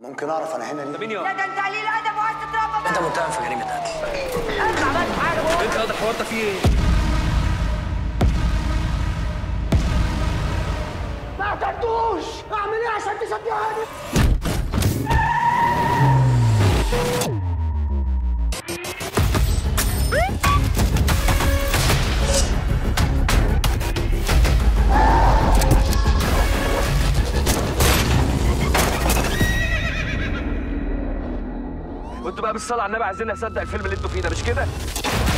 ممكن اعرف انا هنا ليه؟ مين يا لا ده انت قليل ادب وعايز تتربى انت بقى متهم في جريمه قتل انت عملت حاجه بقى انت هذا الحوار ده فيه ايه؟ ما قتلتوش اعمل ايه عشان تصدقني؟ وانتوا بقى بالصلاه على النبي عايزين نصدق الفيلم اللي انتوا فيه ده مش كده؟